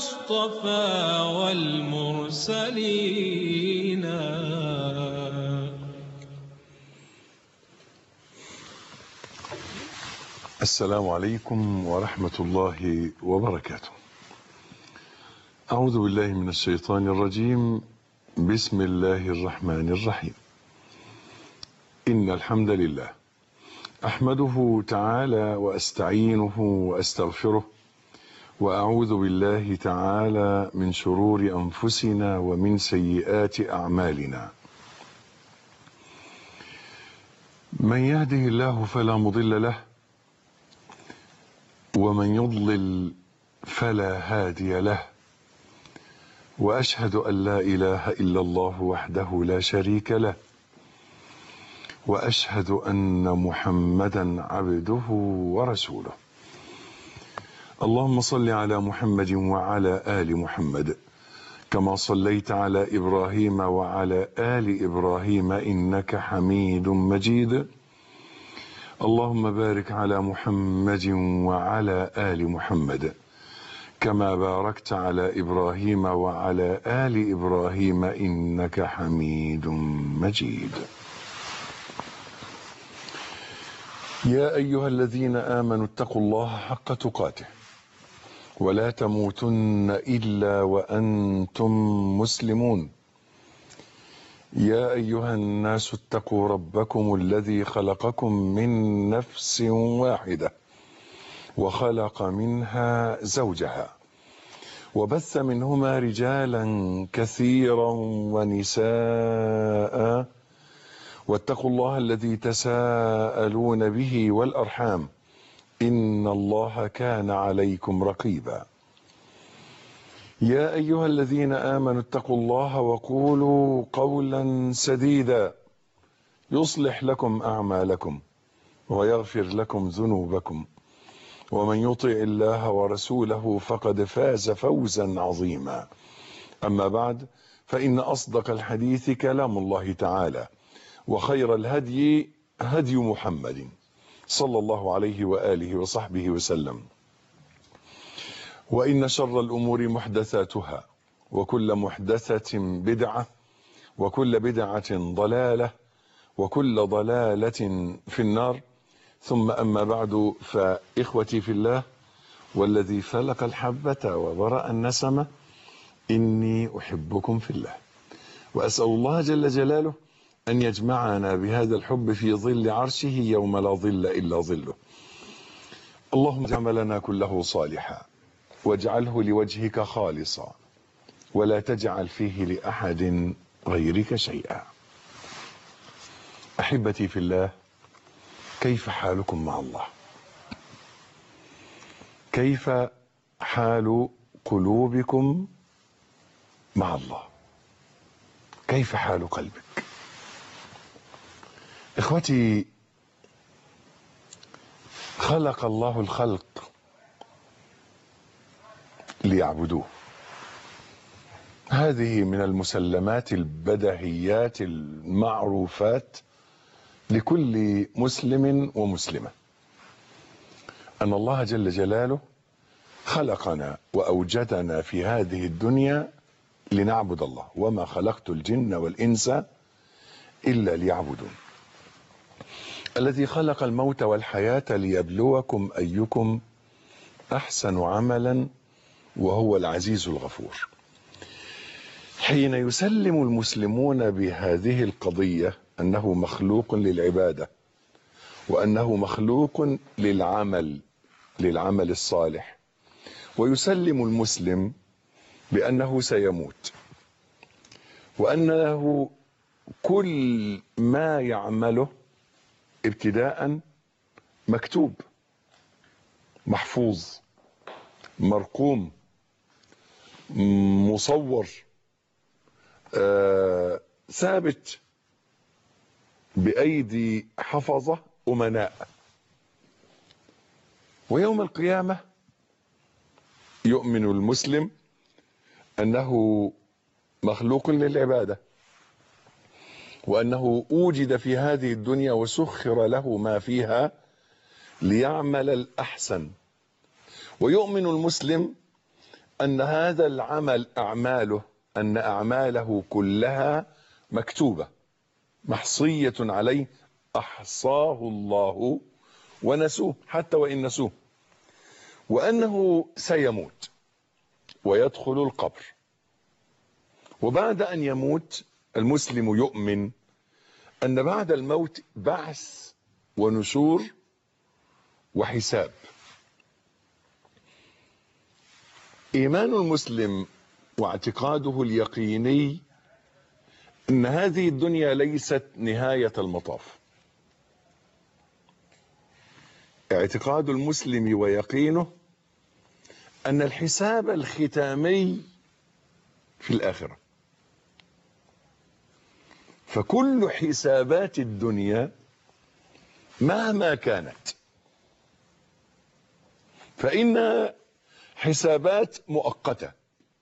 المصطفى والمرسلين السلام عليكم ورحمة الله وبركاته. أعوذ بالله من الشيطان الرجيم. بسم الله الرحمن الرحيم. إن الحمد لله أحمده تعالى وأستعينه وأستغفره وأعوذ بالله تعالى من شرور أنفسنا ومن سيئات أعمالنا. من يهده الله فلا مضل له ومن يضلل فلا هادي له واشهد ان لا اله الا الله وحده لا شريك له واشهد ان محمدا عبده ورسوله اللهم صل على محمد وعلى ال محمد كما صليت على ابراهيم وعلى ال ابراهيم انك حميد مجيد اللهم بارك على محمد وعلى ال محمد كما باركت على ابراهيم وعلى ال ابراهيم انك حميد مجيد يا ايها الذين امنوا اتقوا الله حق تقاته ولا تموتن الا وانتم مسلمون يا ايها الناس اتقوا ربكم الذي خلقكم من نفس واحده وخلق منها زوجها وبث منهما رجالا كثيرا ونساء واتقوا الله الذي تساءلون به والارحام ان الله كان عليكم رقيبا يا ايها الذين امنوا اتقوا الله وقولوا قولا سديدا يصلح لكم اعمالكم ويغفر لكم ذنوبكم ومن يطع الله ورسوله فقد فاز فوزا عظيما اما بعد فان اصدق الحديث كلام الله تعالى وخير الهدي هدي محمد صلى الله عليه واله وصحبه وسلم وإن شر الأمور محدثاتها وكل محدثة بدعة وكل بدعة ضلالة وكل ضلالة في النار ثم أما بعد فإخوتي في الله والذي فلق الحبة وبرأ النسمة إني أحبكم في الله وأسأل الله جل جلاله أن يجمعنا بهذا الحب في ظل عرشه يوم لا ظل إلا ظله اللهم عملنا كله صالحا واجعله لوجهك خالصا ولا تجعل فيه لاحد غيرك شيئا احبتي في الله كيف حالكم مع الله كيف حال قلوبكم مع الله كيف حال قلبك اخوتي خلق الله الخلق ليعبدوه هذه من المسلمات البدهيات المعروفات لكل مسلم ومسلمه ان الله جل جلاله خلقنا واوجدنا في هذه الدنيا لنعبد الله وما خلقت الجن والانس الا ليعبدون الذي خلق الموت والحياه ليبلوكم ايكم احسن عملا وهو العزيز الغفور حين يسلم المسلمون بهذه القضيه انه مخلوق للعباده وانه مخلوق للعمل للعمل الصالح ويسلم المسلم بانه سيموت وانه كل ما يعمله ابتداء مكتوب محفوظ مرقوم مصور آه ثابت بأيدي حفظة أمناء ويوم القيامة يؤمن المسلم أنه مخلوق للعبادة وأنه أوجد في هذه الدنيا وسخر له ما فيها ليعمل الأحسن ويؤمن المسلم أن هذا العمل أعماله أن أعماله كلها مكتوبة محصية عليه أحصاه الله ونسوه حتى وإن نسوه وأنه سيموت ويدخل القبر وبعد أن يموت المسلم يؤمن أن بعد الموت بعث ونشور وحساب إيمان المسلم واعتقاده اليقيني أن هذه الدنيا ليست نهاية المطاف اعتقاد المسلم ويقينه أن الحساب الختامي في الآخرة فكل حسابات الدنيا مهما كانت فإنها حسابات مؤقتة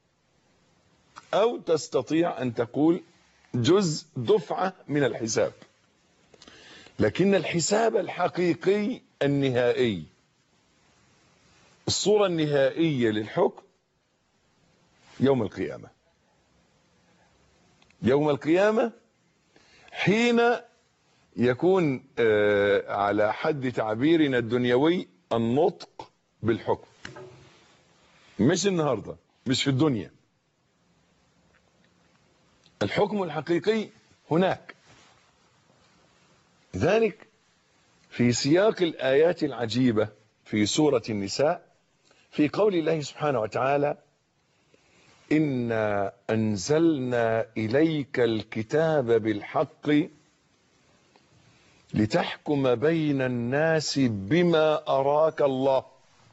أو تستطيع أن تقول جزء دفعة من الحساب لكن الحساب الحقيقي النهائي الصورة النهائية للحكم يوم القيامة يوم القيامة حين يكون على حد تعبيرنا الدنيوي النطق بالحكم مش النهاردة مش في الدنيا الحكم الحقيقي هناك ذلك في سياق الآيات العجيبة في سورة النساء في قول الله سبحانه وتعالى إنا أنزلنا إليك الكتاب بالحق لتحكم بين الناس بما أراك الله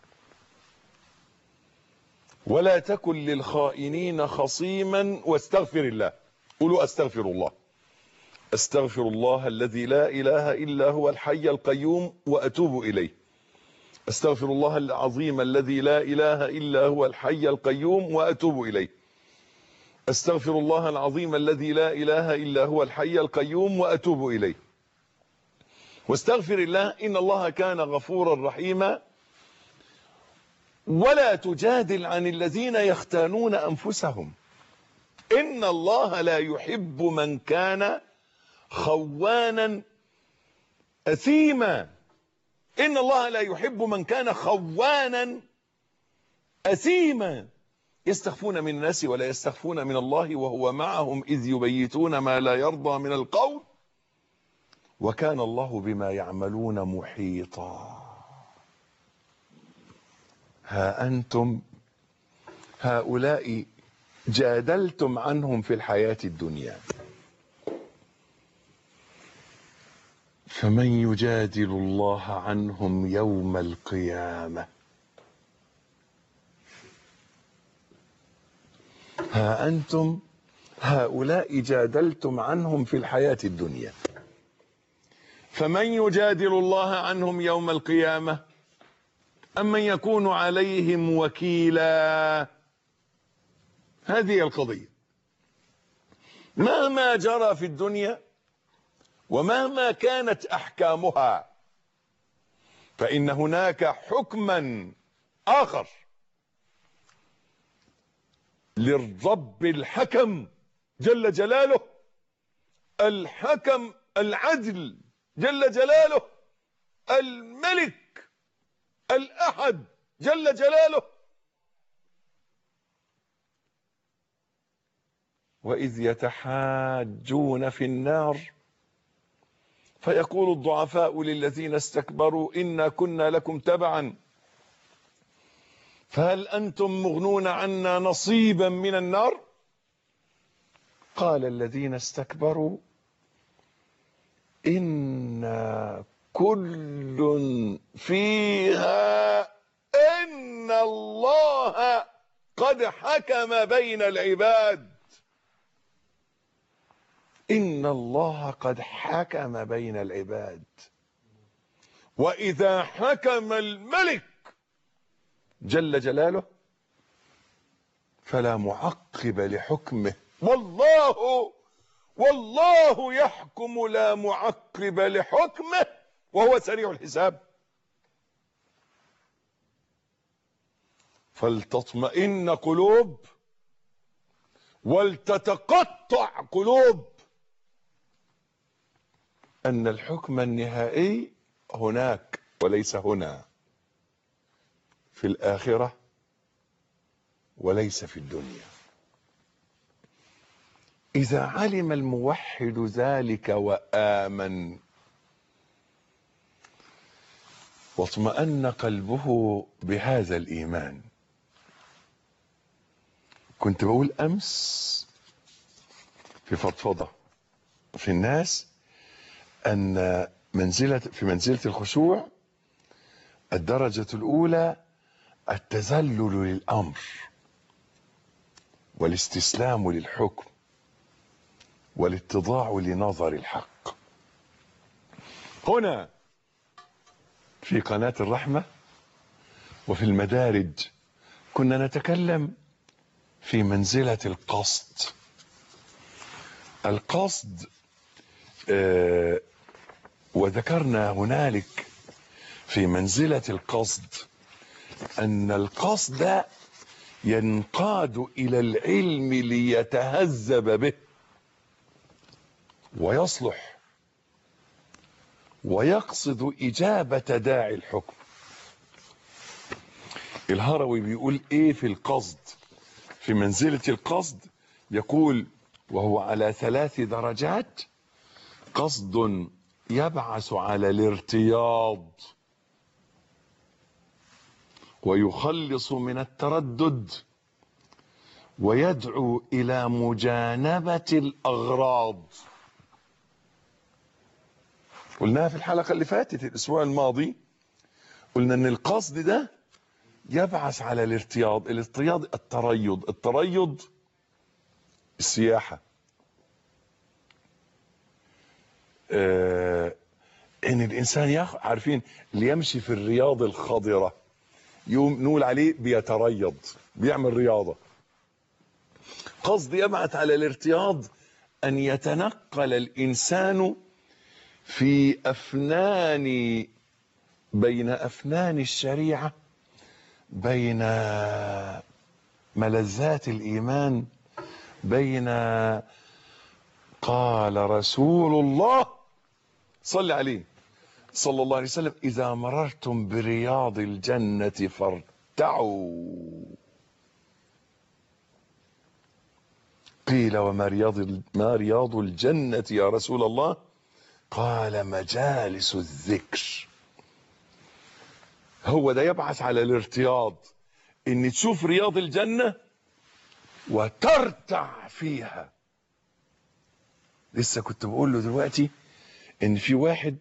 ولا تكن للخائنين خصيما واستغفر الله قولوا أستغفر الله أستغفر الله الذي لا إله إلا هو الحي القيوم وأتوب إليه أستغفر الله العظيم الذي لا إله إلا هو الحي القيوم وأتوب إليه أستغفر الله العظيم الذي لا إله إلا هو الحي القيوم وأتوب إليه واستغفر الله إن الله كان غفورا رحيما ولا تجادل عن الذين يختانون أنفسهم إن الله لا يحب من كان خوانا أثيما إن الله لا يحب من كان خوانا أثيما يستخفون من الناس ولا يستخفون من الله وهو معهم إذ يبيتون ما لا يرضى من القول وكان الله بما يعملون محيطا ها أنتم هؤلاء جادلتم عنهم في الحياة الدنيا فمن يجادل الله عنهم يوم القيامة ها أنتم هؤلاء جادلتم عنهم في الحياة الدنيا فمن يجادل الله عنهم يوم القيامة أم من يكون عليهم وكيلا هذه القضية مهما جرى في الدنيا ومهما كانت أحكامها فإن هناك حكما آخر للرب الحكم جل جلاله الحكم العدل جل جلاله الملك الأحد جل جلاله وإذ يتحاجون في النار فيقول الضعفاء للذين استكبروا إنا كنا لكم تبعا فهل أنتم مغنون عنا نصيبا من النار قال الذين استكبروا إنا كل فيها إن الله قد حكم بين العباد إن الله قد حكم بين العباد وإذا حكم الملك جل جلاله فلا معقب لحكمه والله والله يحكم لا معقب لحكمه وهو سريع الحساب فلتطمئن قلوب ولتتقطع قلوب ان الحكم النهائي هناك وليس هنا في الاخره وليس في الدنيا اذا علم الموحد ذلك وامن واطمأن قلبه بهذا الإيمان كنت بقول أمس في فضفضة في الناس أن منزلة في منزلة الخشوع الدرجة الأولى التذلل للأمر والاستسلام للحكم والاتضاع لنظر الحق هنا في قناة الرحمة وفي المدارج كنا نتكلم في منزلة القصد القصد آه وذكرنا هنالك في منزلة القصد أن القصد ينقاد إلى العلم ليتهذب به ويصلح ويقصد إجابة داعي الحكم الهروي بيقول إيه في القصد في منزلة القصد يقول وهو على ثلاث درجات قصد يبعث على الارتياض ويخلص من التردد ويدعو إلى مجانبة الأغراض قلناها في الحلقة اللي فاتت الأسبوع الماضي قلنا أن القصد ده يبعث على الارتياض الارتياض التريض التريض السياحة آه ان الانسان ياخ عارفين اللي يمشي في الرياض الخضرة يوم نقول عليه بيتريض بيعمل رياضة قصد يبعث على الارتياض ان يتنقل الانسان في افنان بين افنان الشريعه بين ملذات الايمان بين قال رسول الله صل عليه صلى الله عليه وسلم اذا مررتم برياض الجنه فارتعوا قيل وما رياض ما رياض الجنه يا رسول الله قال مجالس الذكر هو ده يبعث على الارتياض ان تشوف رياض الجنة وترتع فيها لسه كنت بقول له دلوقتي ان في واحد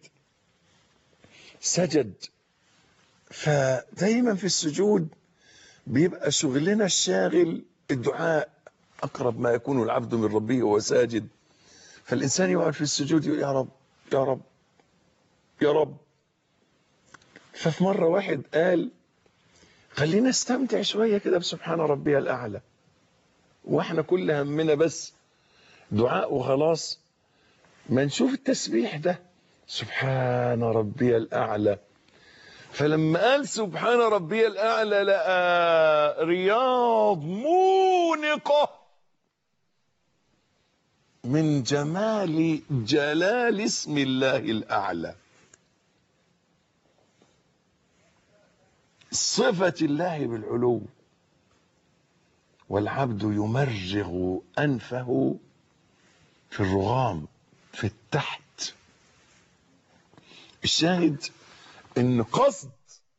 سجد فدايما في السجود بيبقى شغلنا الشاغل الدعاء اقرب ما يكون العبد من ربه وهو ساجد فالانسان يقعد في السجود يقول يا رب يا رب يا رب ففي مرة واحد قال خلينا استمتع شوية كده بسبحان ربي الأعلى واحنا كل همنا بس دعاء وخلاص ما نشوف التسبيح ده سبحان ربي الأعلى فلما قال سبحان ربي الأعلى لقى رياض مونقة من جمال جلال اسم الله الأعلى صفة الله بالعلو والعبد يمرغ أنفه في الرغام في التحت الشاهد ان قصد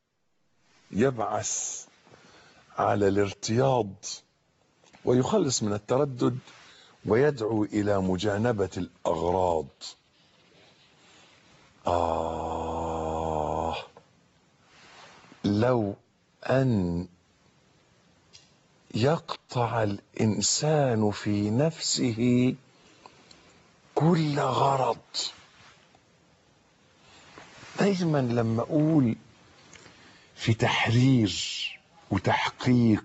يبعث على الارتياض ويخلص من التردد ويدعو الى مجانبه الاغراض آه لو أن يقطع الإنسان في نفسه كل غرض دايما لما أقول في تحرير وتحقيق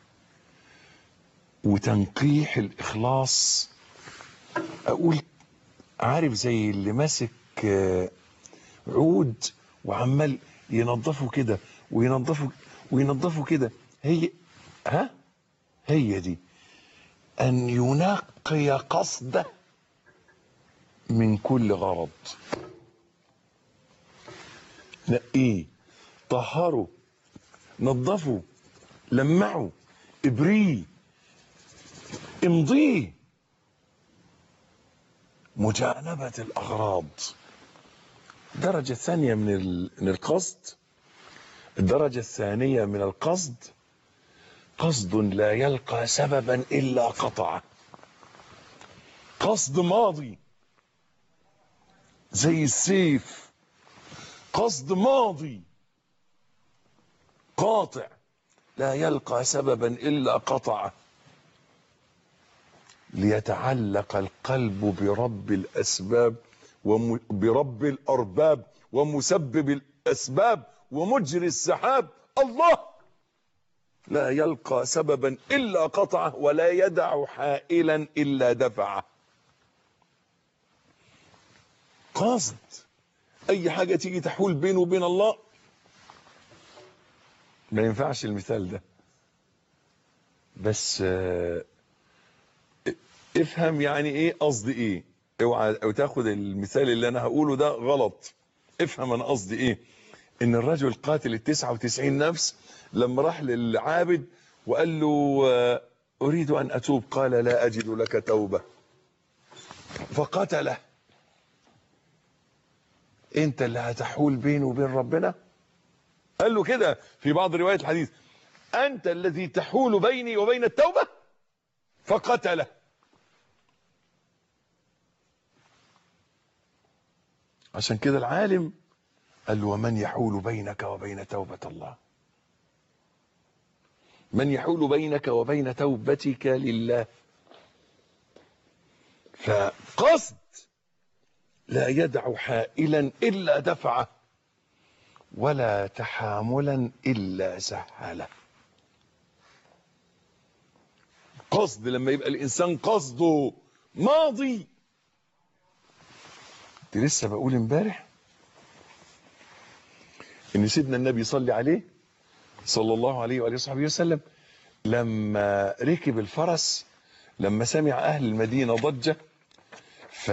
وتنقيح الإخلاص أقول عارف زي اللي ماسك عود وعمال ينظفه كده وينظفه وينظفه كده هي ها هي دي أن ينقي قصده من كل غرض نقيه طهره نظفه لمعه ابريه امضيه مجانبة الأغراض الدرجة الثانية من ال- من القصد الدرجة الثانية من القصد قصد لا يلقى سببا إلا قطعه قصد ماضي زي السيف قصد ماضي قاطع لا يلقى سببا إلا قطعه ليتعلق القلب برب الأسباب وم... برب الأرباب ومسبب الأسباب ومجري السحاب الله لا يلقى سببا إلا قطعه ولا يدع حائلا إلا دفعه قصد أي حاجة تيجي تحول بينه وبين الله ما ينفعش المثال ده بس آه، افهم يعني ايه قصدي ايه اوعى او تاخد المثال اللي انا هقوله ده غلط افهم انا قصدي ايه ان الرجل قاتل ال 99 نفس لما راح للعابد وقال له آه، اريد ان اتوب قال لا اجد لك توبه فقتله انت اللي هتحول بينه وبين ربنا قال له كده في بعض روايات الحديث انت الذي تحول بيني وبين التوبه فقتله عشان كده العالم قال له ومن يحول بينك وبين توبة الله من يحول بينك وبين توبتك لله فقصد لا يدع حائلا إلا دفعه ولا تحاملا إلا سهله قصد لما يبقى الإنسان قصده ماضي كنت لسه بقول امبارح ان سيدنا النبي صلى عليه صلى الله عليه واله وصحبه وسلم لما ركب الفرس لما سمع اهل المدينه ضجه ف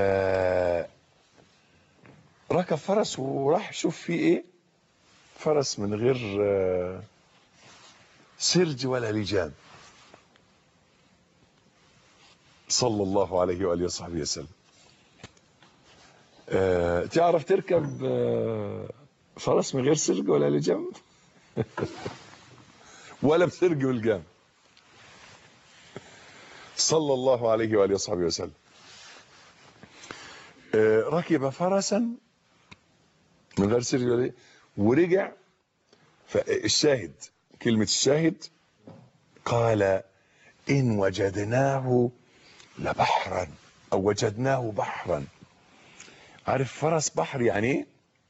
ركب فرس وراح شوف فيه ايه فرس من غير آه، سرج ولا لجام صلى الله عليه واله وصحبه وسلم آه، تعرف تركب آه، فرس من غير سرج ولا لجام ولا بسرج والجام صلى الله عليه واله وصحبه وسلم آه، ركب فرسا من غير سرج ولا ورجع فالشاهد كلمة الشاهد قال إن وجدناه لبحرا أو وجدناه بحرا عارف فرس بحر يعني ايه؟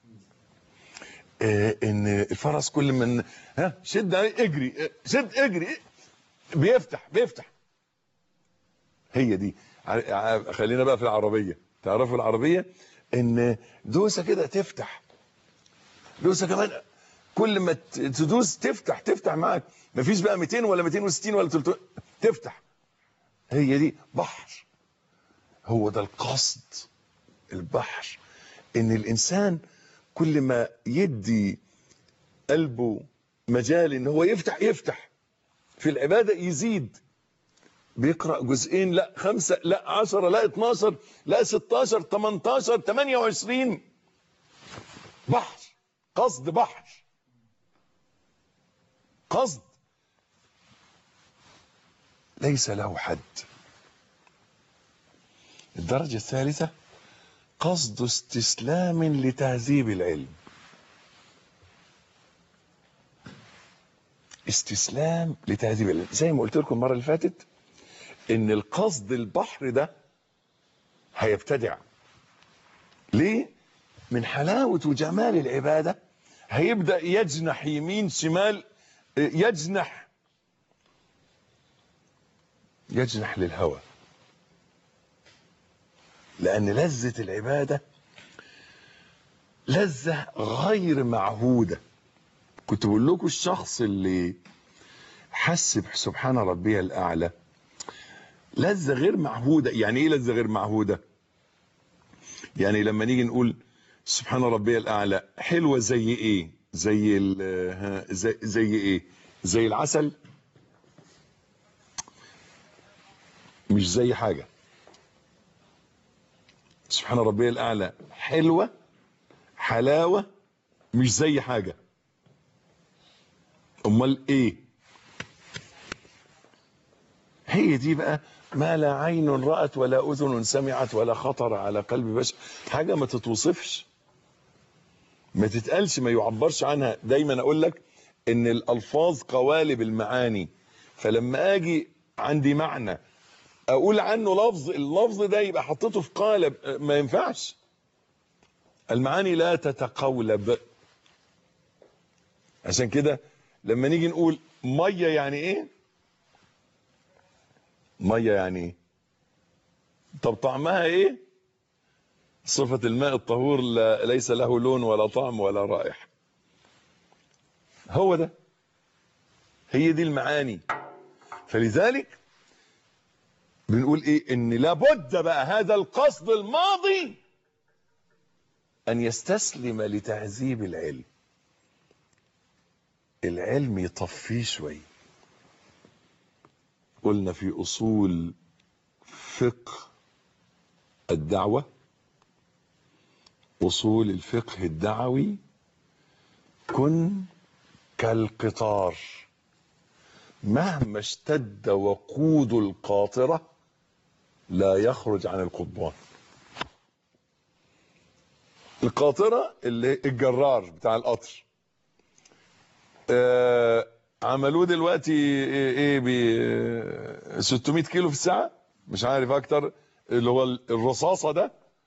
آه ان الفرس كل من ها شد عليه اجري آه، شد اجري إيه؟ بيفتح بيفتح هي دي ع- ع- خلينا بقى في العربيه تعرفوا العربيه ان دوسه كده تفتح دوسه كمان كل ما ت- تدوس تفتح تفتح معاك مفيش بقى 200 ولا 260 ولا 300 تفتح هي دي بحر هو ده القصد البحر ان الانسان كل ما يدي قلبه مجال ان هو يفتح يفتح في العبادة يزيد بيقرأ جزئين لا خمسة لا عشرة لا 12 لا 16 18 28 بحر قصد بحر قصد ليس له حد الدرجة الثالثة قصد استسلام لتهذيب العلم استسلام لتهذيب العلم زي ما قلت لكم المره اللي فاتت ان القصد البحر ده هيبتدع ليه من حلاوه وجمال العباده هيبدا يجنح يمين شمال يجنح يجنح للهوى لأن لذة العبادة لذة غير معهودة كنت بقول لكم الشخص اللي حس سبحان ربي الأعلى لذة غير معهودة يعني ايه لذة غير معهودة يعني لما نيجي نقول سبحان ربي الأعلى حلوة زي ايه زي ال ها، زي, زي ايه زي العسل مش زي حاجة سبحان ربي الأعلى حلوة حلاوة مش زي حاجة امال ايه هي دي بقى ما لا عين رأت ولا أذن سمعت ولا خطر على قلب بشر حاجة ما تتوصفش ما تتقالش ما يعبرش عنها دايما أقول لك إن الألفاظ قوالب المعاني فلما أجي عندي معنى أقول عنه لفظ اللفظ ده يبقى حطيته في قالب ما ينفعش المعاني لا تتقولب عشان كده لما نيجي نقول ميه يعني ايه ميه يعني ايه طب طعمها ايه صفة الماء الطهور لا ليس له لون ولا طعم ولا رائحة هو ده هي دي المعاني فلذلك بنقول ايه ان لابد بقى هذا القصد الماضي ان يستسلم لتهذيب العلم العلم يطفيه شويه قلنا في اصول فقه الدعوه اصول الفقه الدعوي كن كالقطار مهما اشتد وقود القاطره لا يخرج عن القضبان القاطره اللي الجرار بتاع القطر آه عملوه دلوقتي ايه ب 600 كيلو في الساعه مش عارف اكتر اللي هو الرصاصه ده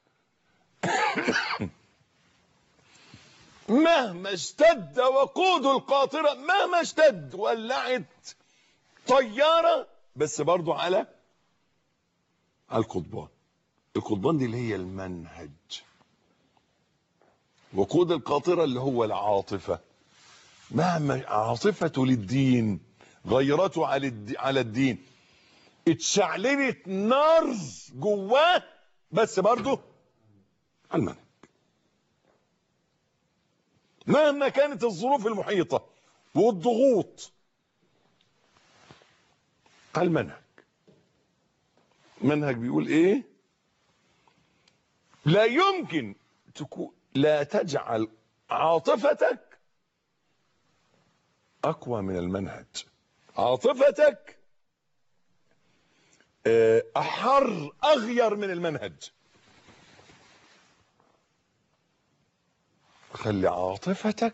مهما اشتد وقود القاطره مهما اشتد ولعت طياره بس برضو على على القضبان القضبان دي اللي هي المنهج وقود القاطره اللي هو العاطفه مهما عاطفته للدين غيرته على الد- على الدين اتشعللت نار جواه بس برضه على المنهج مهما كانت الظروف المحيطة والضغوط على المنهج منهج بيقول ايه لا يمكن تكون لا تجعل عاطفتك اقوى من المنهج عاطفتك آه، احر اغير من المنهج خلي عاطفتك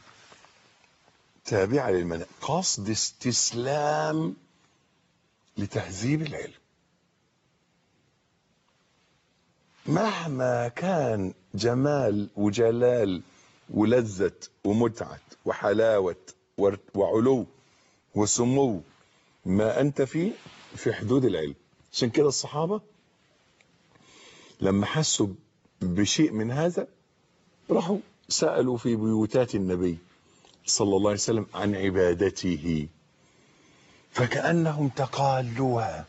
تابعة للمنهج قصد استسلام لتهذيب العلم مهما كان جمال وجلال ولذة ومتعة وحلاوة ور- وعلو وسمو ما أنت فيه في حدود العلم عشان كده الصحابة لما حسوا بشيء من هذا راحوا سألوا في بيوتات النبي صلى الله عليه وسلم عن عبادته فكأنهم تقالوها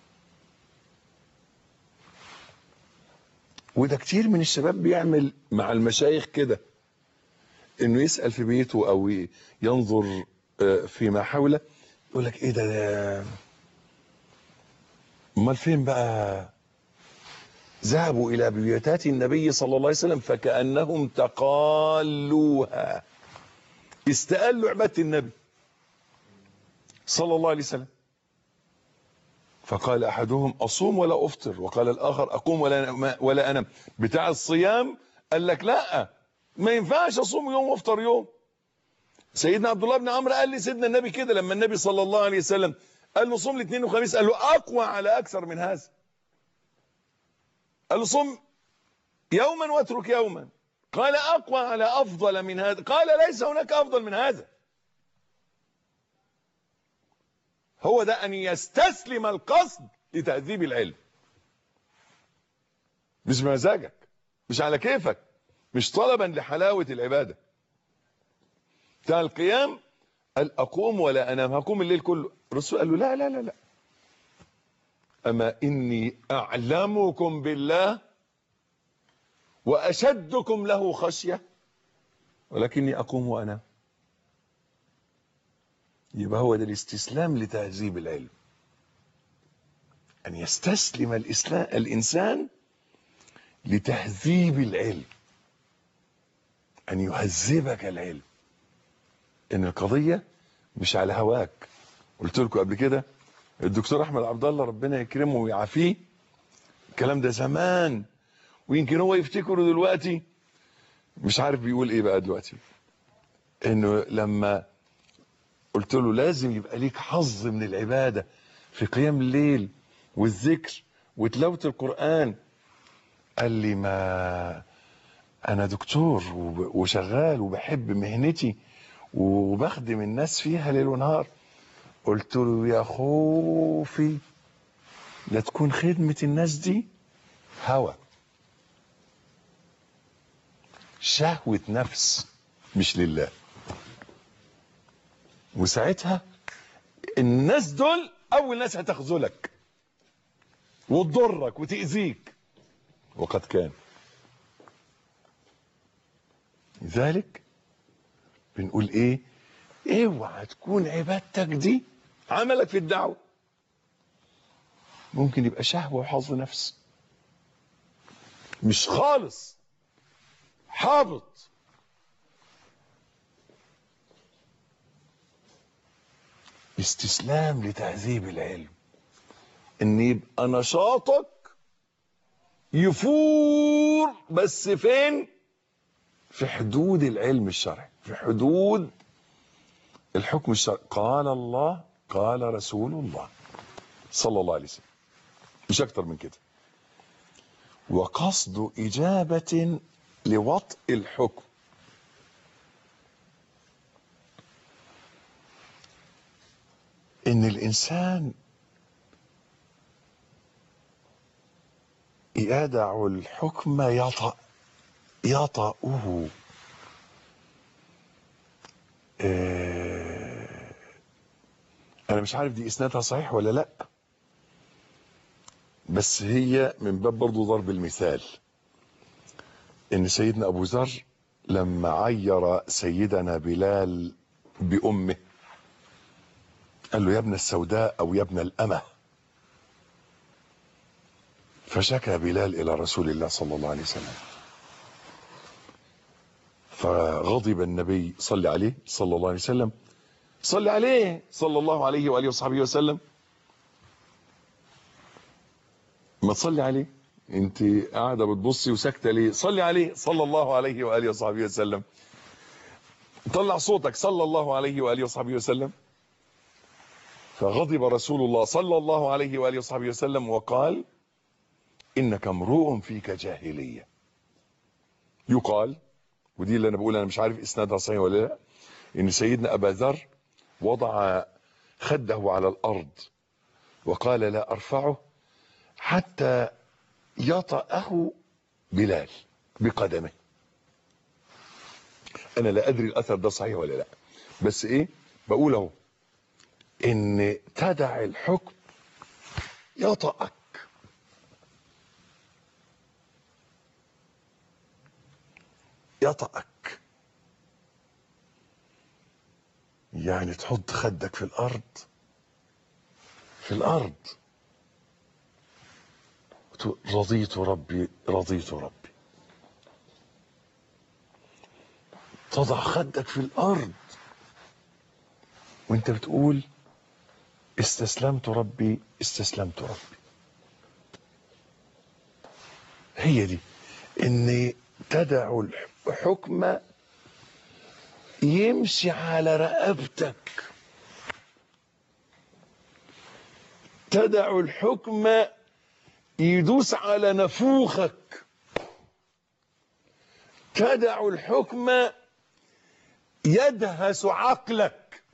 وده كتير من الشباب بيعمل مع المشايخ كده انه يسأل في بيته او ي- ينظر آه، فيما حوله يقول لك ايه ده ده امال فين بقى ذهبوا الى بيوتات النبي صلى الله عليه وسلم فكأنهم تقالوها استقالوا عبادة النبي صلى الله عليه وسلم فقال احدهم اصوم ولا افطر وقال الاخر اقوم ولا أنام- ولا انام بتاع الصيام قال لك لا ما ينفعش اصوم يوم وافطر يوم سيدنا عبد الله بن عمرو قال لسيدنا النبي كده لما النبي صلى الله عليه وسلم قال له صوم الاثنين وخميس قال له اقوى على اكثر من هذا قال له صم يوما واترك يوما قال اقوى على افضل من هذا قال ليس هناك افضل من هذا هو ده ان يستسلم القصد لتهذيب العلم مش بمزاجك مش على كيفك مش طلبا لحلاوة العبادة بتاع القيام قال اقوم ولا انام هقوم الليل كله الرسول قال له لا لا لا لا اما اني اعلمكم بالله واشدكم له خشيه ولكني اقوم وانام يبقى هو ده الاستسلام لتهذيب العلم ان يستسلم الاسلام الانسان لتهذيب العلم ان يهذبك العلم ان القضيه مش على هواك قلت لكم قبل كده الدكتور احمد عبد الله ربنا يكرمه ويعافيه الكلام ده زمان ويمكن هو يفتكره دلوقتي مش عارف بيقول ايه بقى دلوقتي انه لما قلت له لازم يبقى ليك حظ من العباده في قيام الليل والذكر وتلاوه القران قال لي ما انا دكتور وب- وشغال وبحب مهنتي وبخدم الناس فيها ليل ونهار قلت له يا خوفي لا تكون خدمة الناس دي هوى شهوة نفس مش لله وساعتها الناس دول اول ناس هتخذلك وتضرك وتأذيك وقد كان لذلك بنقول ايه اوعى تكون عبادتك دي عملك في الدعوه ممكن يبقى شهوه وحظ نفس مش خالص حابط استسلام لتهذيب العلم ان يبقى نشاطك يفور بس فين في حدود العلم الشرعي في حدود الحكم الشرعي قال الله قال رسول الله صلى الله عليه وسلم مش اكتر من كده وقصد اجابه لوطء الحكم ان الانسان يدع الحكم يطأ يطأه آه، انا مش عارف دي اسنادها صحيح ولا لا بس هي من باب برضو ضرب المثال ان سيدنا ابو ذر لما عير سيدنا بلال بامه قال له يا ابن السوداء او يا ابن الامه فشكى بلال الى رسول الله صلى الله عليه وسلم فغضب النبي صلى عليه صلى الله عليه وسلم صلى عليه صلى الله عليه واله وصحبه وسلم ما تصلي عليه انت قاعده بتبصي وساكته ليه صلي عليه صلى الله عليه واله وصحبه وسلم طلع صوتك صلى الله عليه واله وصحبه وسلم فغضب رسول الله صلى الله عليه واله وصحبه وسلم وقال انك امرؤ فيك جاهليه يقال ودي اللي انا بقول انا مش عارف اسنادها صحيح ولا لا ان سيدنا ابا ذر وضع خده على الارض وقال لا ارفعه حتى يطأه بلال بقدمه انا لا ادري الاثر ده صحيح ولا لا بس ايه بقول اهو ان تدع الحكم يطأك يطأك يعني تحط خدك في الارض في الارض وتقول رضيت ربي رضيت ربي تضع خدك في الارض وانت بتقول استسلمت ربي استسلمت ربي هي دي ان تدع الحكم يمشي على رقبتك تدع الحكم يدوس على نفوخك تدع الحكم يدهس عقلك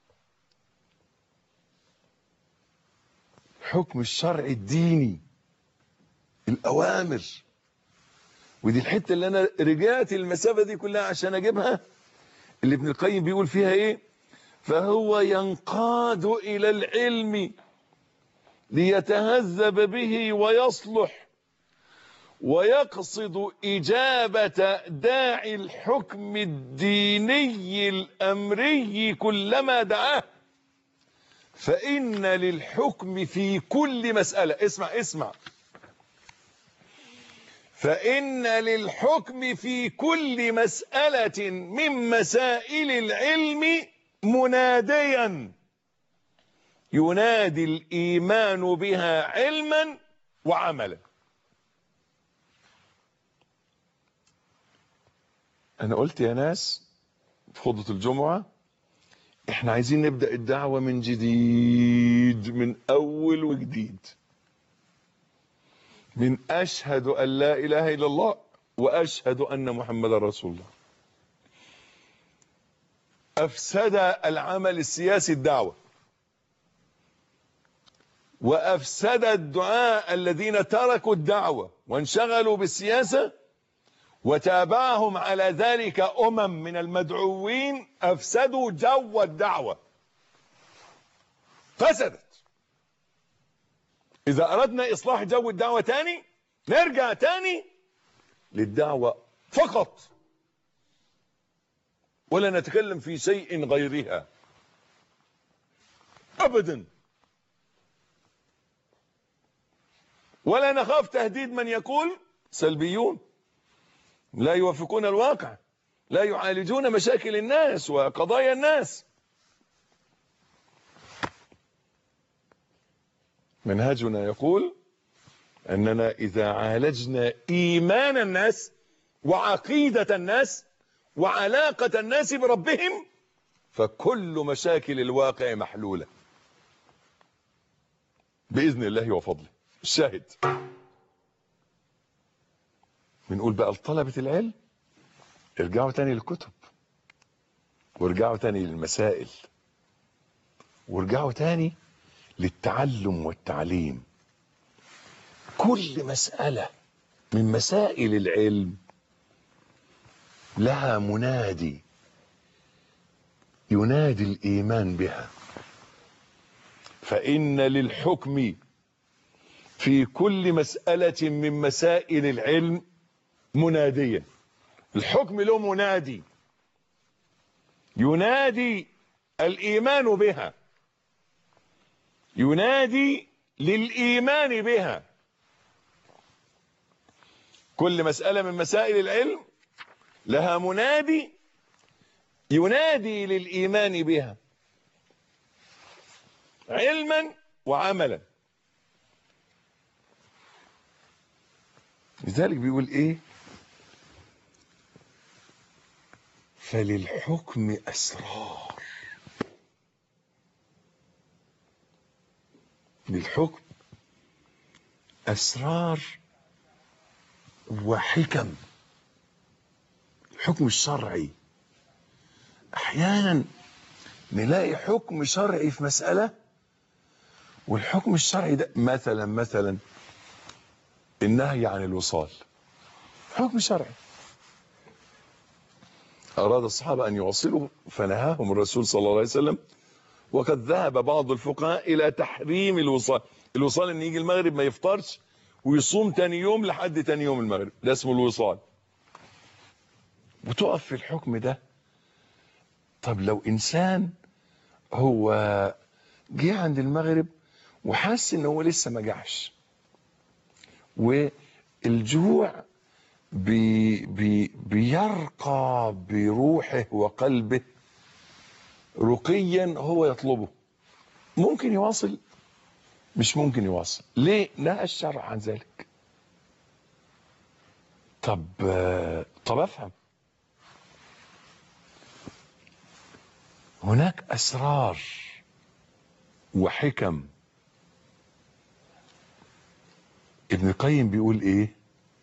الحكم الشرعي الديني الاوامر ودي الحته اللي انا رجعت المسافه دي كلها عشان اجيبها اللي ابن القيم بيقول فيها ايه فهو ينقاد إلى العلم ليتهذب به ويصلح ويقصد إجابة داعي الحكم الديني الأمري كلما دعاه فإن للحكم في كل مسألة اسمع اسمع فإن للحكم في كل مسألة من مسائل العلم مناديا ينادي الإيمان بها علما وعملا أنا قلت يا ناس في خطبة الجمعة احنا عايزين نبدأ الدعوة من جديد من أول وجديد من أشهد أن لا إله إلا الله وأشهد أن محمد رسول الله أفسد العمل السياسي الدعوة وأفسد الدعاء الذين تركوا الدعوة وانشغلوا بالسياسة وتابعهم على ذلك أمم من المدعوين أفسدوا جو الدعوة فسدت إذا أردنا إصلاح جو الدعوة تاني نرجع تاني للدعوة فقط ولا نتكلم في شيء غيرها أبدا ولا نخاف تهديد من يقول سلبيون لا يوافقون الواقع لا يعالجون مشاكل الناس وقضايا الناس منهجنا يقول أننا إذا عالجنا إيمان الناس وعقيدة الناس وعلاقة الناس بربهم فكل مشاكل الواقع محلولة بإذن الله وفضله الشاهد بنقول بقى لطلبة العلم ارجعوا تاني للكتب وارجعوا تاني للمسائل وارجعوا تاني للتعلم والتعليم كل مسألة من مسائل العلم لها منادي ينادي الإيمان بها فإن للحكم في كل مسألة من مسائل العلم مناديا الحكم له منادي ينادي الإيمان بها ينادي للإيمان بها كل مسألة من مسائل العلم لها منادي ينادي للإيمان بها علما وعملا لذلك بيقول ايه فللحكم أسرار للحكم أسرار وحكم الحكم الشرعي أحيانا نلاقي حكم شرعي في مسألة والحكم الشرعي ده مثلا مثلا النهي عن الوصال حكم شرعي أراد الصحابة أن يوصلوا فنهاهم الرسول صلى الله عليه وسلم وقد ذهب بعض الفقهاء إلى تحريم الوصال الوصال أن يجي المغرب ما يفطرش ويصوم تاني يوم لحد تاني يوم المغرب ده اسمه الوصال وتقف في الحكم ده طب لو إنسان هو جه عند المغرب وحس ان هو لسه ما جعش والجوع بي بي بيرقى بروحه وقلبه رقيا هو يطلبه ممكن يواصل مش ممكن يواصل ليه نهى الشرع عن ذلك طب طب افهم هناك اسرار وحكم ابن القيم بيقول ايه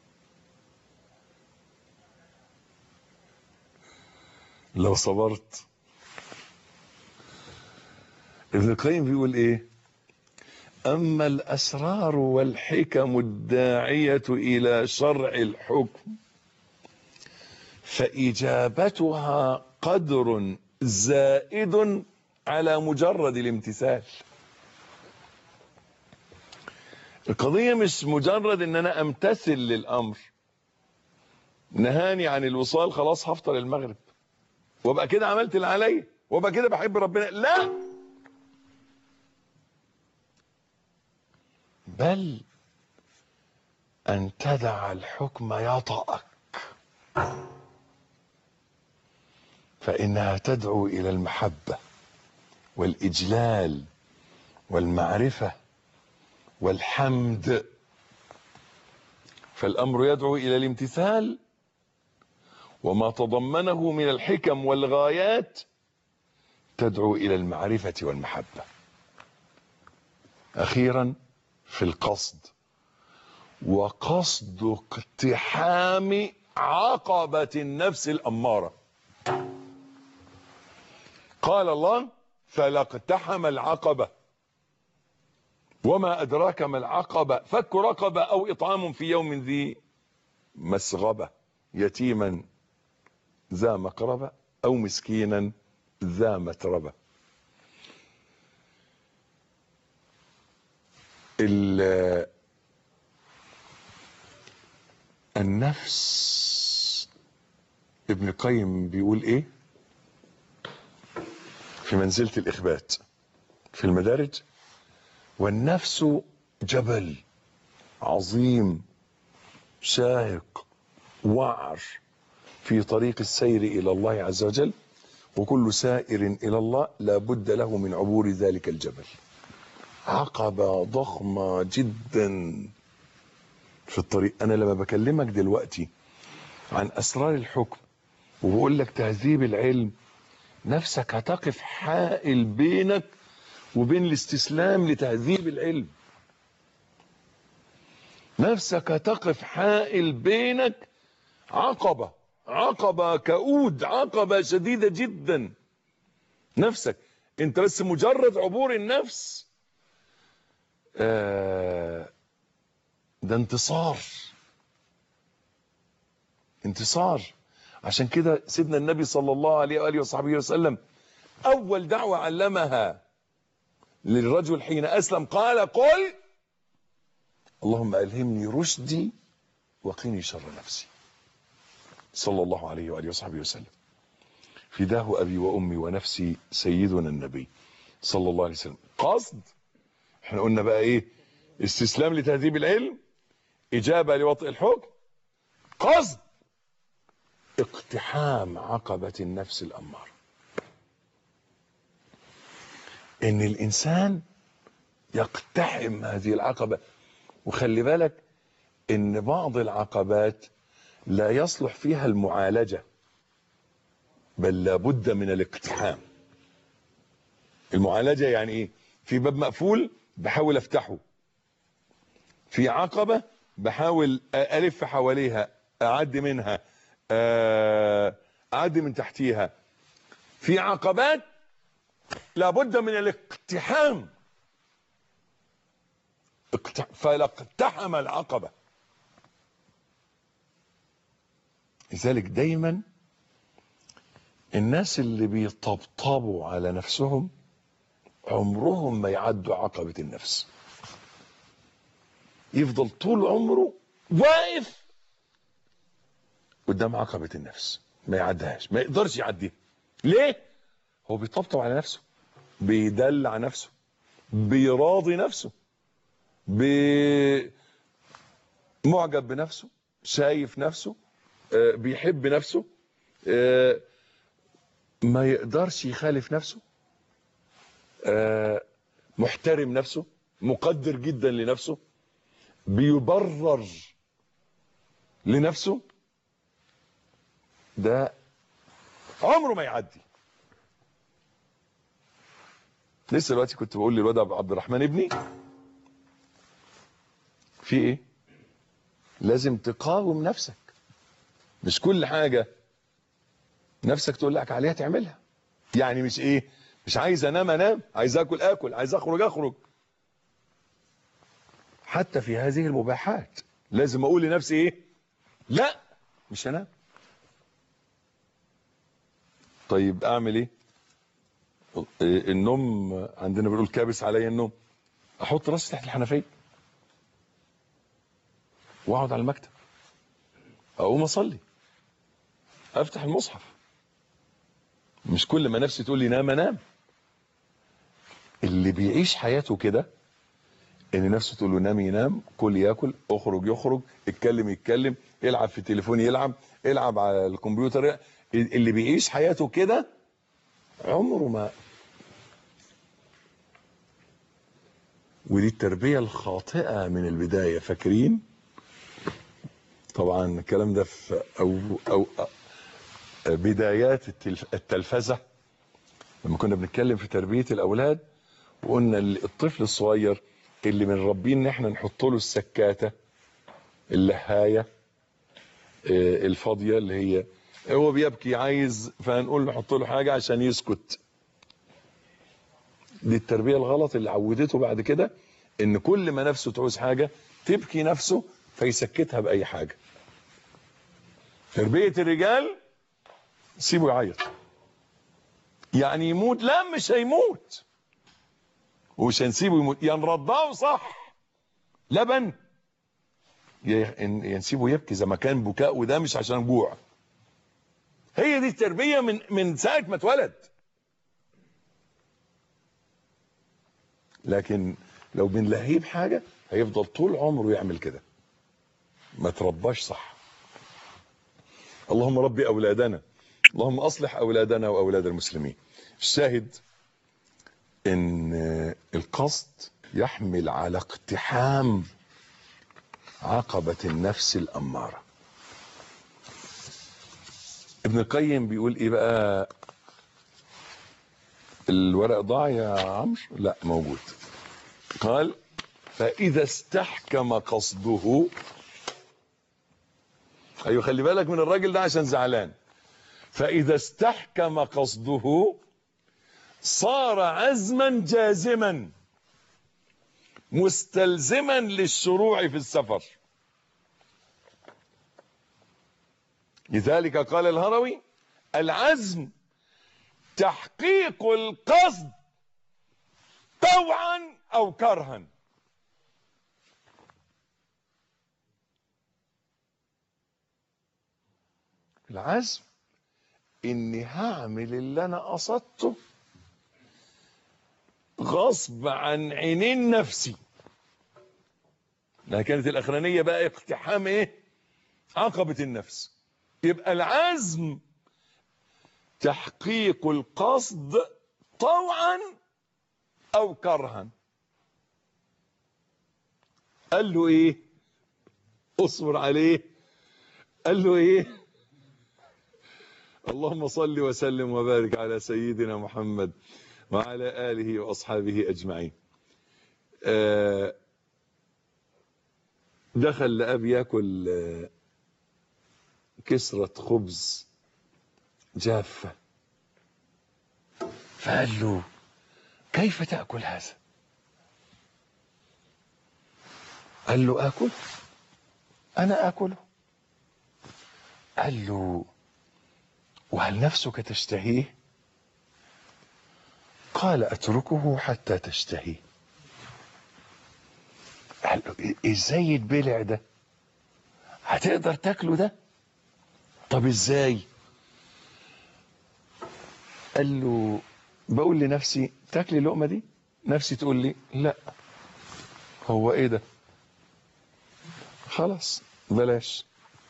لو صبرت ابن القيم بيقول ايه اما الاسرار والحكم الداعيه الى شرع الحكم فاجابتها قدر زائد على مجرد الامتثال القضية مش مجرد ان انا امتثل للامر نهاني عن الوصال خلاص هفطر المغرب وابقى كده عملت اللي عليا وابقى كده بحب ربنا لا بل ان تدع الحكم يطأك فانها تدعو الى المحبة والاجلال والمعرفة والحمد فالامر يدعو الى الامتثال وما تضمنه من الحكم والغايات تدعو الى المعرفة والمحبة اخيرا في القصد وقصد اقتحام عقبة النفس الامارة قال الله فلاقتحم العقبة وما أدراك ما العقبة فك رقبة أو إطعام في يوم ذي مسغبة يتيما ذا مقربة أو مسكينا ذا متربة النفس ابن قيم بيقول ايه في منزلة الإخبات في المدارج والنفس جبل عظيم شاهق وعر في طريق السير إلى الله عز وجل وكل سائر إلى الله لا بد له من عبور ذلك الجبل عقبة ضخمة جدا في الطريق أنا لما بكلمك دلوقتي عن أسرار الحكم وبقول لك تهذيب العلم نفسك هتقف حائل بينك وبين الاستسلام لتهذيب العلم نفسك هتقف حائل بينك عقبة عقبة كؤود عقبة شديدة جدا نفسك انت بس مجرد عبور النفس آه ده انتصار انتصار عشان كده سيدنا النبي صلى الله عليه وآله وصحبه وسلم أول دعوة علمها للرجل حين أسلم قال قل اللهم ألهمني رشدي وقني شر نفسي صلى الله عليه وآله وصحبه وسلم فداه أبي وأمي ونفسي سيدنا النبي صلى الله عليه وسلم قصد احنا قلنا بقى ايه استسلام لتهذيب العلم إجابة لوطئ الحكم قصد اقتحام عقبة النفس الأمارة ان الانسان يقتحم هذه العقبة وخلي بالك ان بعض العقبات لا يصلح فيها المعالجة بل لابد من الاقتحام المعالجة يعني ايه في باب مقفول بحاول افتحه في عقبة بحاول الف حواليها اعدي منها اعدي من تحتيها في عقبات لابد من الاقتحام فلاقتحم العقبة لذلك دايما الناس اللي بيطبطبوا على نفسهم عمرهم ما يعدوا عقبة النفس يفضل طول عمره واقف قدام عقبة النفس ما يعدهاش ما يقدرش يعديها ليه هو بيطبطب على نفسه بيدلع نفسه بيراضي نفسه بي معجب بنفسه شايف نفسه آه بيحب نفسه آه ما يقدرش يخالف نفسه آه محترم نفسه مقدر جدا لنفسه بيبرر لنفسه ده عمره ما يعدي لسه دلوقتي كنت بقول للواد عبد الرحمن ابني في ايه لازم تقاوم نفسك مش كل حاجة نفسك تقول لك عليها تعملها يعني مش ايه مش عايز انام انام عايز اكل اكل عايز اخرج اخرج حتى في هذه المباحات لازم اقول لنفسي ايه لا مش هنام طيب اعمل ايه النوم عندنا بنقول كابس عليا النوم احط راسي تحت الحنفيه واقعد على المكتب اقوم اصلي افتح المصحف مش كل ما نفسي تقول لي نام انام اللي بيعيش حياته كده ان نفسه تقول له نام ينام كل ياكل اخرج يخرج اتكلم يتكلم العب في التليفون يلعب العب على الكمبيوتر اللي بيعيش حياته كده عمره ما ودي التربية الخاطئة من البداية فاكرين طبعا الكلام ده في أو, أو بدايات التلف التلفزة لما كنا بنتكلم في تربية الأولاد وقلنا الطفل الصغير اللي بنربيه ان احنا نحط له السكاتة اللهاية الفاضية اللي هي هو بيبكي عايز فهنقول نحط له حاجة عشان يسكت دي التربية الغلط اللي عودته بعد كده ان كل ما نفسه تعوز حاجة تبكي نفسه فيسكتها بأي حاجة تربية الرجال سيبه يعيط يعني يموت لا مش هيموت ومش هنسيبه يموت يا نرضعه صح لبن يا نسيبه يبكي زي ما كان بكاء وده مش عشان جوع هي دي التربية من من ساعة ما اتولد لكن لو بنلهيه بحاجة هيفضل طول عمره يعمل كده ما ترباش صح اللهم ربي أولادنا اللهم أصلح أولادنا وأولاد المسلمين الشاهد ان القصد يحمل على اقتحام عقبة النفس الأمارة ابن القيم بيقول ايه بقى الورق ضاع يا عمرو لا موجود قال فإذا استحكم قصده ايوه خلي بالك من الراجل ده عشان زعلان فإذا استحكم قصده صار عزما جازما مستلزما للشروع في السفر لذلك قال الهروي العزم تحقيق القصد طوعا او كرها العزم اني هعمل اللي انا قصدته غصب عن عينين نفسي لها كانت الاخرانيه بقى اقتحام ايه عقبه النفس يبقى العزم تحقيق القصد طوعا او كرها قال له ايه اصبر عليه قال له ايه اللهم صل وسلم وبارك على سيدنا محمد وعلى آله وأصحابه أجمعين آه دخل لأب ياكل آه كسرة خبز جافة فقال له كيف تأكل هذا قال له أكل أنا أكله قال له وهل نفسك تشتهيه قال اتركه حتى تشتهي قال له ازاي يتبلع ده هتقدر تاكله ده طب ازاي قال له بقول لنفسي تاكلي اللقمه دي نفسي تقول لي لا هو ايه ده خلاص بلاش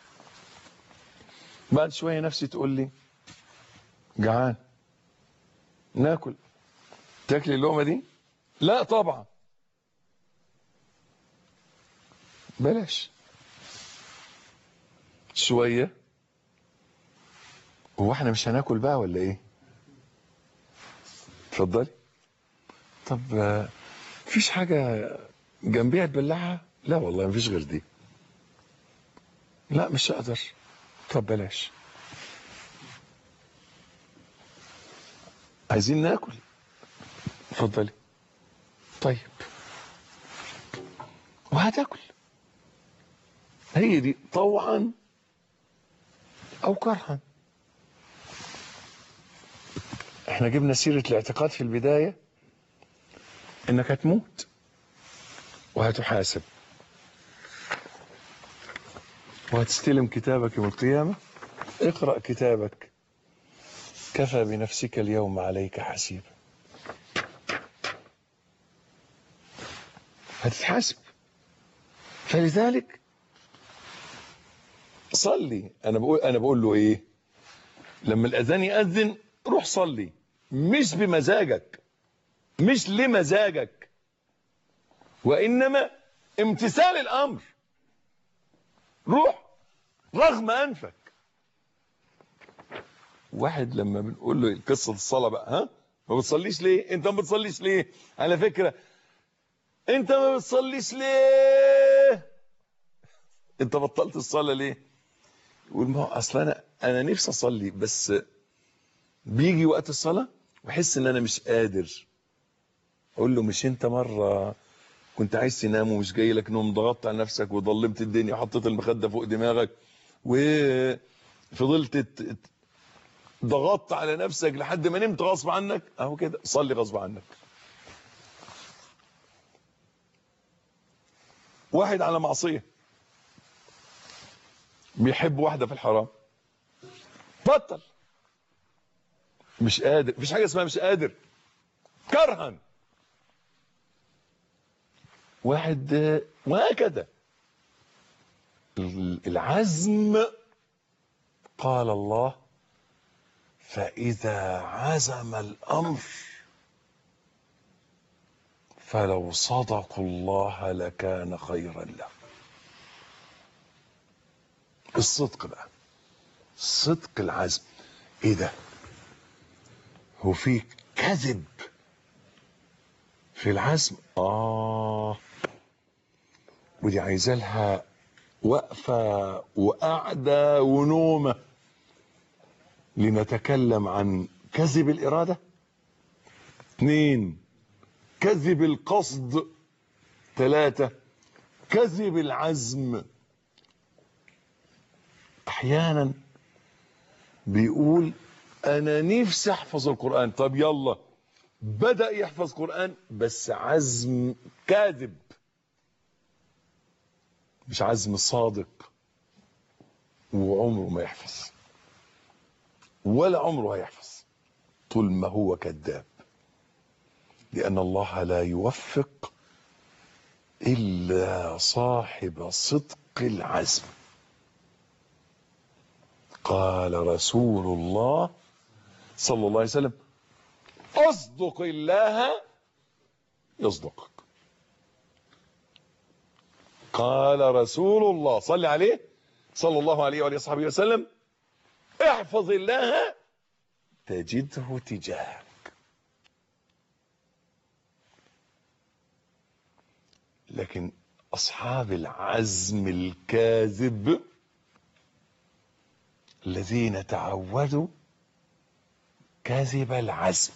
بعد شويه نفسي تقول لي جعان ناكل تاكلي اللقمه دي لا طبعا بلاش شويه هو احنا مش هناكل بقى ولا ايه اتفضلي طب مفيش حاجه جنبيها تبلعها لا والله مفيش غير دي لا مش هقدر طب بلاش عايزين ناكل اتفضلي طيب وهتاكل هي دي طوعا او كرها احنا جبنا سيرة الاعتقاد في البداية انك هتموت وهتحاسب وهتستلم كتابك يوم القيامة اقرأ كتابك كفى بنفسك اليوم عليك حسيبا هتتحاسب فلذلك صلي انا بقول انا بقول له ايه لما الاذان ياذن روح صلي مش بمزاجك مش لمزاجك وانما امتثال الامر روح رغم انفك واحد لما بنقول له قصه الصلاه بقى ها ما بتصليش ليه انت ما بتصليش ليه على فكره انت ما بتصليش ليه انت بطلت الصلاه ليه يقول ما هو اصل انا انا نفسي اصلي بس بيجي وقت الصلاه واحس ان انا مش قادر اقول له مش انت مره كنت عايز تنام ومش جاي لك نوم ضغطت على نفسك وضلمت الدنيا وحطيت المخده فوق دماغك وفضلت ت- ت- ضغطت على نفسك لحد ما نمت غصب عنك اهو كده صلي غصب عنك واحد على معصيه بيحب واحده في الحرام بطل مش قادر مفيش حاجه اسمها مش قادر كرها واحد آه، وهكذا ال- العزم قال الله فإذا عزم الأمر فلو صدقوا الله لكان خيرا لهم الصدق بقى صدق العزم ايه ده هو في كذب في العزم اه ودي عايزه لها وقفه وقعده ونومه لنتكلم عن كذب الاراده اثنين كذب القصد ثلاثه كذب العزم احيانا بيقول انا نفسي احفظ القران طب يلا بدا يحفظ قران بس عزم كاذب مش عزم صادق وعمره ما يحفظ ولا عمره هيحفظ طول ما هو كذاب لان الله لا يوفق الا صاحب صدق العزم قال رسول الله صلى الله عليه وسلم اصدق الله يصدقك قال رسول الله صلى عليه صلى الله عليه وآله وصحبه وسلم احفظ الله تجده تجاهك لكن أصحاب العزم الكاذب الذين تعودوا كذب العزم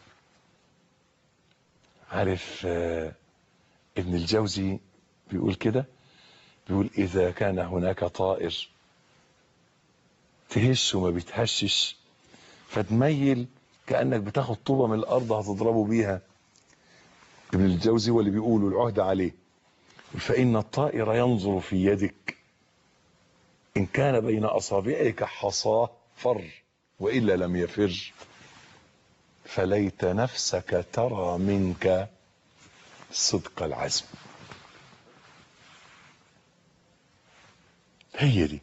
عارف آه، ابن الجوزي بيقول كده بيقول إذا كان هناك طائر تهش وما بيتهشش فتميل كأنك بتاخد طوبة من الأرض هتضربه بيها ابن الجوزي هو اللي بيقول العهد عليه فإن الطائر ينظر في يدك إن كان بين أصابعك حصاه فر وإلا لم يفر فليت نفسك ترى منك صدق العزم هي دي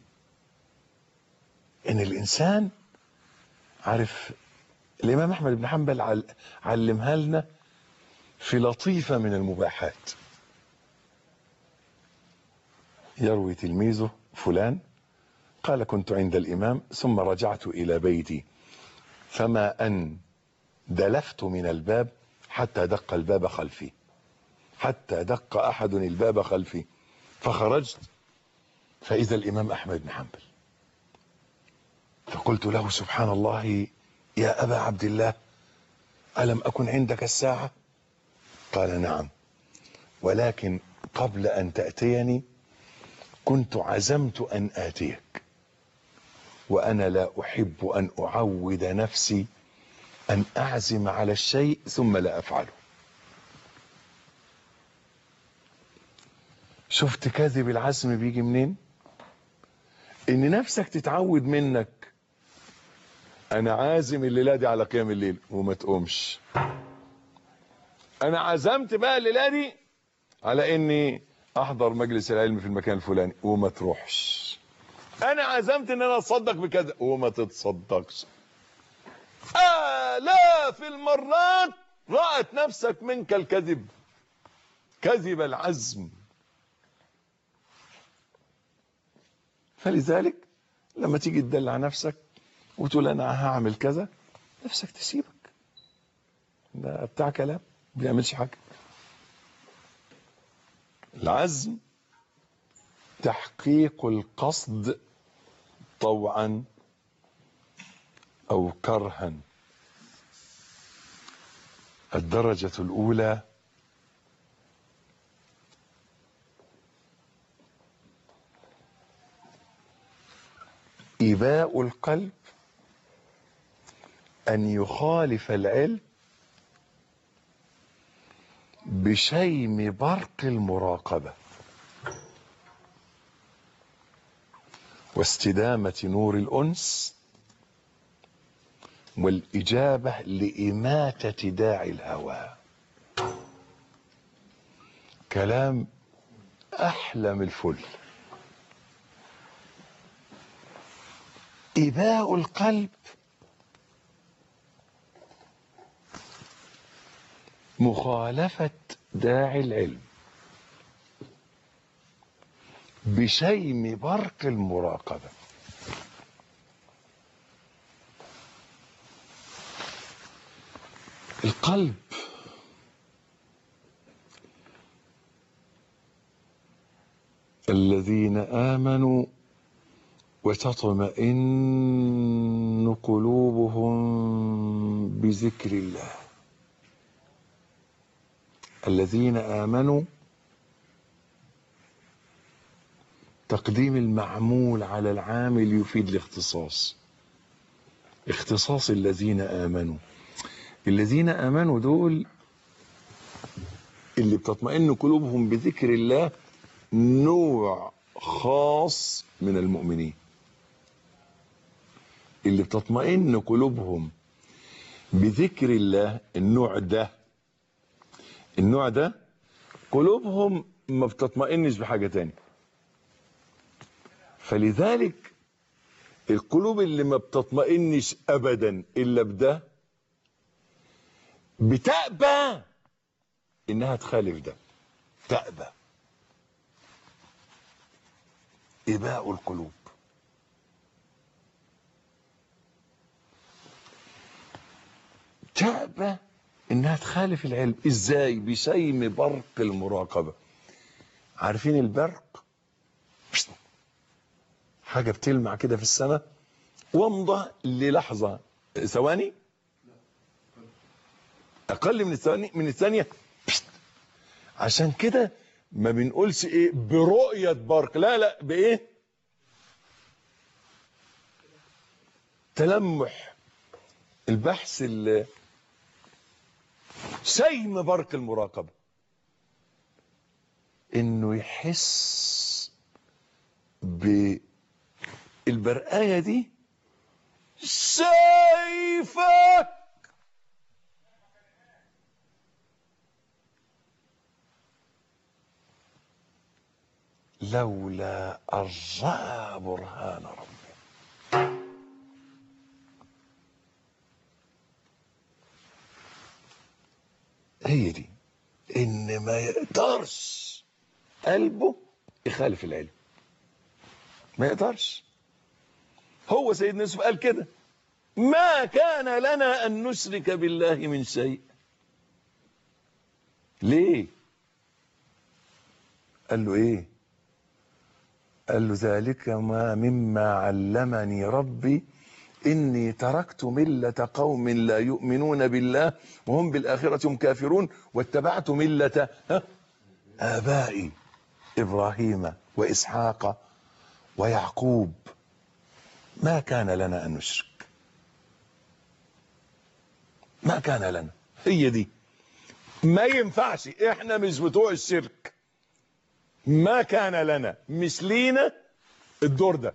ان الانسان عارف الامام احمد بن حنبل عل- علمها لنا في لطيفه من المباحات يروي تلميذه فلان قال كنت عند الامام ثم رجعت الى بيتي فما ان دلفت من الباب حتى دق الباب خلفي حتى دق احد الباب خلفي فخرجت فاذا الامام احمد بن حنبل فقلت له سبحان الله يا ابا عبد الله الم اكن عندك الساعه قال نعم ولكن قبل ان تاتيني كنت عزمت ان اتيك وانا لا احب ان اعود نفسي أن أعزم على الشيء ثم لا أفعله شفت كذب العزم بيجي منين ان نفسك تتعود منك انا عازم الليله دي على قيام الليل وما تقومش انا عزمت بقى الليله دي على اني احضر مجلس العلم في المكان الفلاني وما تروحش انا عزمت ان انا اتصدق بكذا وما تتصدقش آلاف المرات رأت نفسك منك الكذب كذب العزم فلذلك لما تيجي تدلع نفسك وتقول انا هعمل كذا نفسك تسيبك ده بتاع كلام ما بيعملش حاجه العزم تحقيق القصد طوعا او كرها الدرجه الاولى إباء القلب أن يخالف العلم بشيم برق المراقبة واستدامة نور الأنس والإجابة لإماتة داعي الهوى كلام أحلم الفل إباء القلب مخالفة داعي العلم بشيم برق المراقبة القلب الذين آمنوا وتطمئن قلوبهم بذكر الله الذين آمنوا تقديم المعمول على العامل يفيد الاختصاص اختصاص الذين آمنوا الذين آمنوا دول اللي بتطمئن قلوبهم بذكر الله نوع خاص من المؤمنين اللي بتطمئن قلوبهم بذكر الله النوع ده النوع ده قلوبهم ما بتطمئنش بحاجة تاني فلذلك القلوب اللي ما بتطمئنش ابدا الا بده بتأبى انها تخالف ده تأبى إباء القلوب تأبى انها تخالف العلم ازاي بشيم برق المراقبة عارفين البرق حاجة بتلمع كده في السماء وامضى للحظة ثواني اقل من الثواني من الثانية عشان كده ما بنقولش ايه برؤية برق لا لا بايه تلمح البحث اللي شيم برق المراقبة انه يحس بالبرقاية دي شايفك لولا أن رأى برهان ربه هي دي ان ما يقدرش قلبه يخالف العلم ما يقدرش هو سيدنا يوسف قال كده ما كان لنا ان نشرك بالله من شيء ليه قال له ايه قال له ذلك ما مما علمني ربي إني تركت ملة قوم لا يؤمنون بالله وهم بالآخرة هم كافرون واتبعت ملة ها آبائي إبراهيم وإسحاق ويعقوب ما كان لنا أن نشرك ما كان لنا هي دي ما ينفعش احنا مش بتوع الشرك ما كان لنا مش لينا الدور ده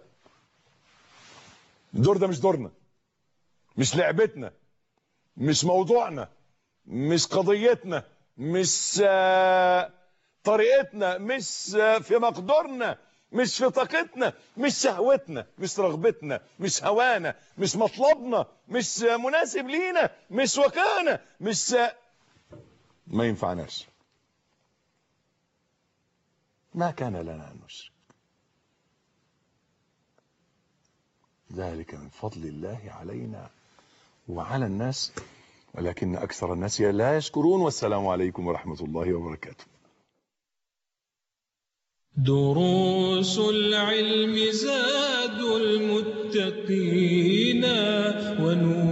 الدور ده مش دورنا مش لعبتنا مش موضوعنا مش قضيتنا مش آه، طريقتنا مش آه، في مقدورنا مش في طاقتنا مش شهوتنا مش رغبتنا مش هوانا مش مطلبنا مش آه، مناسب لينا مش وكانة مش آه، ما ينفعناش ما كان لنا أن نشرك ذلك من فضل الله علينا وعلى الناس ولكن أكثر الناس لا يشكرون والسلام عليكم ورحمة الله وبركاته دروس العلم زاد المتقين ونور